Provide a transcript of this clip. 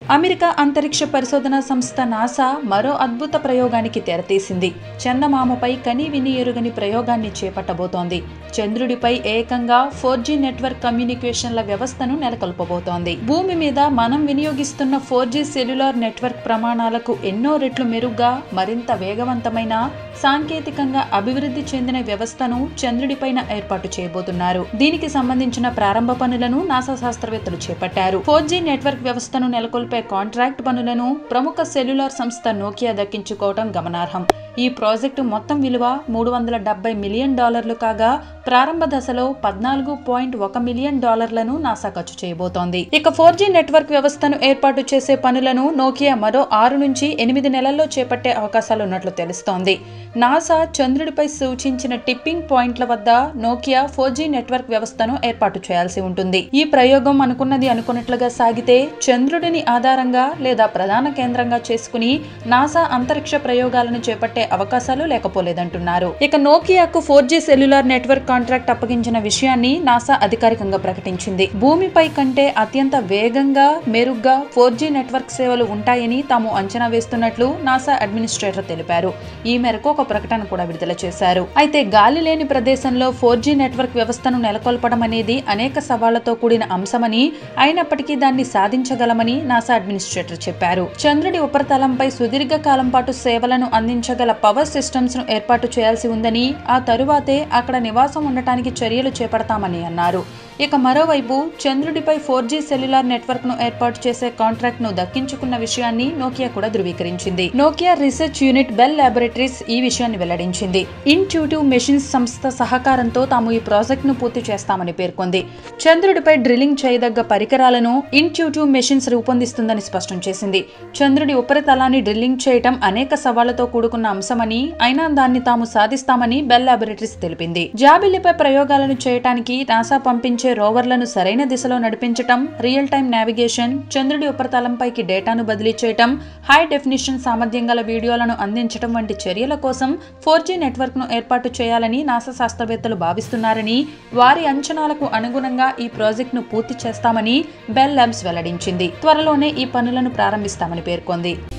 America అంతరిక్ష పరిశోధన సంస్థ నాసా మరో అద్భుత ప్రయోగానికి తెరతీసింది చందమామపై కని విని ఎరుగని ప్రయోగాన్ని చేపట్టబోతోంది చంద్రుడిపై ఏకంగా ఫోర్ జీ నెట్వర్క్ కమ్యూనికేషన్ల వ్యవస్థను నెలకొల్పబోతోంది భూమి మీద మనం వినియోగిస్తున్న ఫోర్ జీ సెల్యులార్ నెట్వర్క్ ప్రమాణాలకు ఎన్నో రెట్లు మెరుగ్గా మరింత వేగవంతమైన సాంకేతికంగా అభివృద్ధి చెందిన వ్యవస్థను చంద్రుడిపైన ఏర్పాటు చేయబోతున్నారు దీనికి సంబంధించిన ప్రారంభ పనులను నాసా శాస్త్రవేత్తలు చేపట్టారు ఫోర్ జీ నెట్వర్క్ వ్యవస్థను నెలకొల్పే కాంట్రాక్ట్ పనులను ప్రముఖ సెల్యులార్ సంస్థ నోకియా దక్కించుకోవడం గమనార్హం ఈ ప్రాజెక్టు మొత్తం విలువ మూడు వందల డెబ్బై మిలియన్ డాలర్లు కాగా ప్రారంభ దశలో పద్నాలుగు పాయింట్ ఒక మిలియన్ డాలర్లను నాసా ఖర్చు చేయబోతోంది ఇక ఫోర్ జీ నెట్వర్క్ వ్యవస్థను ఏర్పాటు చేసే పనులను నోకియా మరో ఆరు నుంచి ఎనిమిది నెలల్లో చేపట్టే అవకాశాలున్నట్లు తెలుస్తోంది నాసా చంద్రుడిపై సూచించిన టిప్పింగ్ పాయింట్ల వద్ద నోకియా ఫోర్ జీ నెట్వర్క్ వ్యవస్థను ఏర్పాటు చేయాల్సి ఉంటుంది ఈ ప్రయోగం అనుకున్నది అనుకున్నట్లుగా సాగితే చంద్రుడిని ఆధారంగా లేదా ప్రధాన కేంద్రంగా చేసుకుని నాసా అంతరిక్ష ప్రయోగాలను చేపట్టే అవకాశాలు లేకపోలేదంటున్నారు ఇక నోకియాకు four G cellular network contract అప్పగించిన విషయాన్ని నాసా అధికారికంగా ప్రకటించింది భూమిపై కంటే అత్యంత వేగంగా మెరుగ్గా ఫోర్ జీ నెట్వర్క్ సేవలు ఉంటాయని తాము అంచనా వేస్తున్నట్లు నాసా అడ్మినిస్ట్రేటర్ తెలిపారు ఈ మేరకు ఒక ప్రకటన కూడా విడుదల చేశారు అయితే గాలి లేని ప్రదేశంలో ఫోర్ జీ నెట్వర్క్ వ్యవస్థను నెలకొల్పడం అనేది అనేక సవాళ్లతో కూడిన అంశమని అయినప్పటికీ దాన్ని సాధించగలమని నాసా అడ్మినిస్ట్రేటర్ చెప్పారు చంద్రుడి ఉపరితలంపై సుదీర్ఘ కాలం పాటు సేవలను అందించగల పవర్ సిస్టమ్స్ ను ఏర్పాటు చేయాల్సి ఉందని ఆ తరువాతే అక్కడ నివాసం ఉండటానికి చర్యలు చేపడతామని అన్నారు ఇక మరోవైపు చంద్రుడిపై ఫోర్ జీ సెల్యులార్ నెట్వర్క్ ను ఏర్పాటు చేసే కాంట్రాక్ట్ ను దక్కించుకున్న విషయాన్ని నోకియా కూడా ధృవీకరించింది Nokia research unit Bell Laboratories ఈ విషయాన్ని వెల్లడించింది ఇన్ట్యూటివ్ మెషిన్స్ సంస్థ సహకారంతో తాము ఈ ప్రాజెక్ట్ ను పూర్తి చేస్తామని పేర్కొంది చంద్రుడిపై డ్రిల్లింగ్ చేయదగ్గ పరికరాలను ఇన్ట్యూటివ్ మెషిన్స్ రూపొందిస్తుందని స్పష్టం చేసింది చంద్రుడి ఉపరితలాన్ని డ్రిల్లింగ్ చేయటం అనేక సవాళ్లతో కూడుకున్న అంశమని అయినా దాన్ని తాము సాధిస్తామని బెల్ లాబొరేటరీస్ తెలిపింది జాబిల్లిపై ప్రయోగాలను చేయటానికి నాసా పంపించే రోవర్లను సరైన దిశలో నడిపించటం రియల్ టైం నావిగేషన్ చంద్రుడి ఉపరితలంపైకి డేటాను బదిలీ చేయటం హై డెఫినిషన్ సామర్థ్యం గల వీడియోలను అందించటం వంటి చర్యల కోసం ఫోర్ జీ నెట్వర్క్ ను ఏర్పాటు చేయాలని నాసా శాస్త్రవేత్తలు భావిస్తున్నారని వారి అంచనాలకు అనుగుణంగా ఈ ప్రాజెక్టును పూర్తి చేస్తామని బెల్ ల్యాబ్స్ వెల్లడించింది త్వరలోనే ఈ పనులను ప్రారంభిస్తామని పేర్కొంది